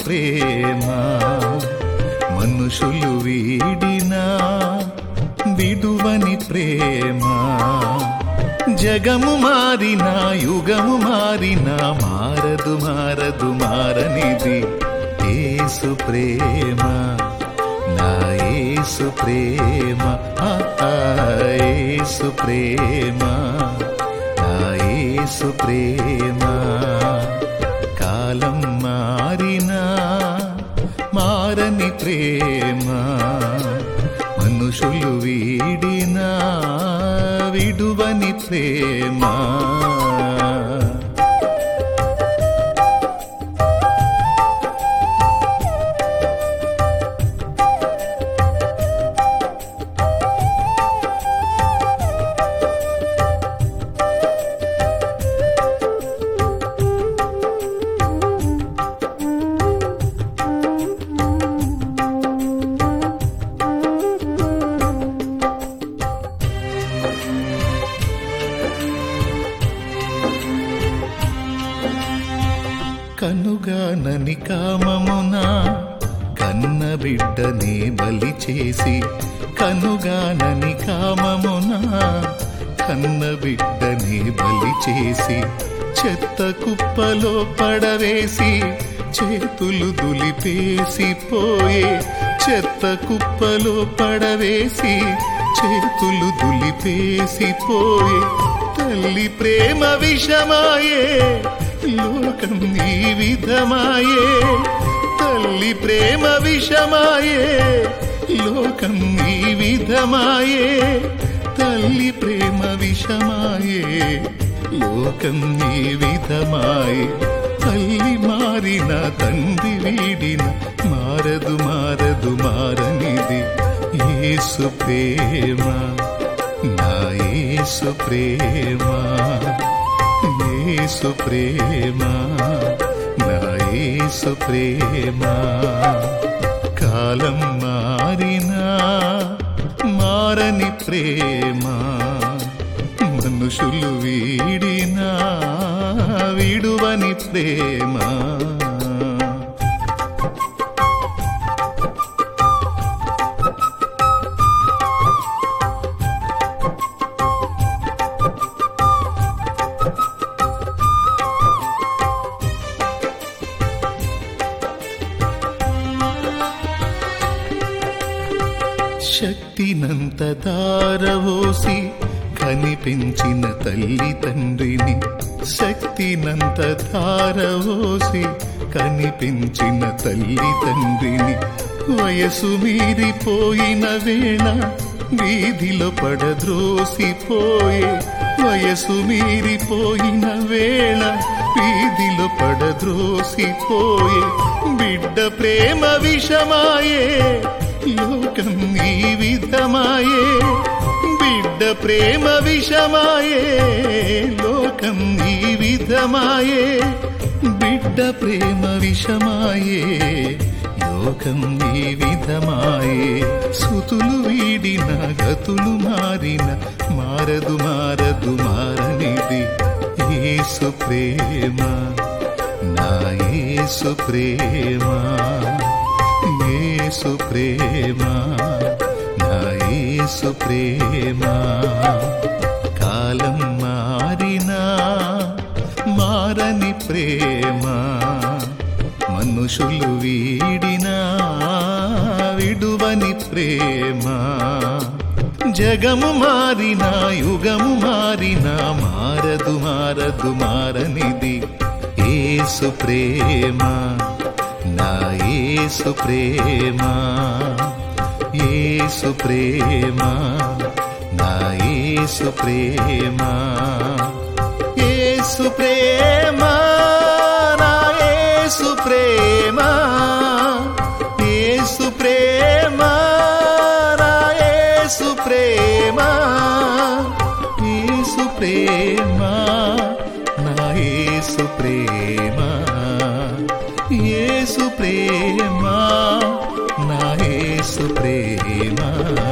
ప్రేమ మనుషులు వీడినా విడువని ప్రేమ జగము మారినా యుగము మారినా మారదు మారదు మారనిది ఏసు ప్రేమ నా ఏసు ప్రేమ ఆ, ఆ, ఏసు ప్రేమ నా ఏసు ప్రేమ కాలం మారినా మారని ప్రేమ మనుషులు వీడినా విడువని ప్రేమ కనుగానని కామమున కన్న బిడ్డనే బలి చేసి కనుగానని కామమున కన్న బిడ్డనే బలి చేసి చెత్త కుప్పలో పడవేసి చేతులు దులిపేసి పోయే చెత్త కుప్పలో పడవేసి చేతులు దులిపేసి పోయే తల్లి ప్రేమ విషమాయే లోకం ఈ విధమాయే తల్లి ప్రేమ విషమాయే లోకం ఈ విధమాయే తల్లి ప్రేమ విషమాయే లోకం ఈ విధమాయే తల్లి మారిన తండ్రి వీడిన మారదు మారదు మారనిది యేసు ప్రేమ నా యేసు ప్రేమ యేసు ప్రేమ నా యేసు ప్రేమ కాలం మారినా మారని ప్రేమ మనుషులు వీడినా విడువని ప్రేమ శక్తినంత దారవోసి కనిపించిన తల్లి తండ్రిని శక్తినంత ధారవోసి కనిపించిన తల్లి తండ్రిని వయసు మీరిపోయిన వేళ వీధిలో పడద్రోసిపోయే వయసు మీరిపోయిన వేళ వీధిలో పడద్రోసిపోయే బిడ్డ ప్రేమ విషమాయే లోకం ఈ విధమాయే బిడ్డ ప్రేమ విషమాయే లోకం ఈ విధమాయే బిడ్డ ప్రేమ విషమాయే లోకం ఈ విధమాయే సుతులు వీడిన గతులు మారిన మారదు మారదు మారనిది యేసు ప్రేమ నా యేసు ప్రేమ యేసు ప్రేమ నా యేసు ప్రేమ కాలం మారినా మారని ప్రేమ మనుషులు వీడినా విడువని ప్రేమ జగము మారినా యుగము మారినా మారదు మారదు మారనిది ఏసు ప్రేమ నా యేసు ప్రేమ యేసు ప్రేమ నా యేసు ప్రేమ యేసు ప్రేమ నా యేసు ప్రేమ యేసు ప్రేమ నా యేసు ప్రేమ యేసు ప్రేమ నా యేసు ప్రేమ యేసు ప్రేమ నా యేసు ప్రేమ